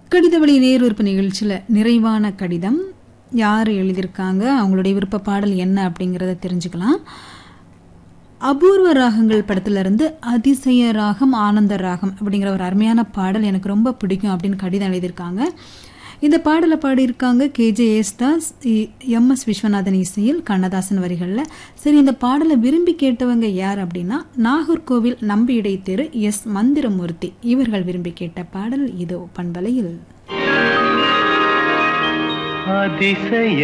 கடித வழி நேருறுப்பு நிகழ்ச்சியில் நிறைவான கடிதம் யார் எழுதியிருக்காங்க அவங்களுடைய விருப்ப பாடல் என்ன அப்படிங்கிறத தெரிஞ்சுக்கலாம் அபூர்வ ராகங்கள் படத்துல இருந்து அதிசய ராகம் ஆனந்த ராகம் அப்படிங்கிற ஒரு அருமையான பாடல் எனக்கு ரொம்ப பிடிக்கும் அப்படின்னு கடிதம் எழுதியிருக்காங்க இந்த பாடலை பாடியிருக்காங்க KJ Yesudas M S Viswanathan இசையில் கண்ணதாசன் வரிகளில் சரி இந்த பாடலை விரும்பி கேட்டவங்க யார் அப்படின்னா நாகர்கோவில் நம்பியிடை தெரு எஸ் மந்திரமூர்த்தி இவர்கள் விரும்பி கேட்ட பாடல் இதோ பண்பலையில் அதிசய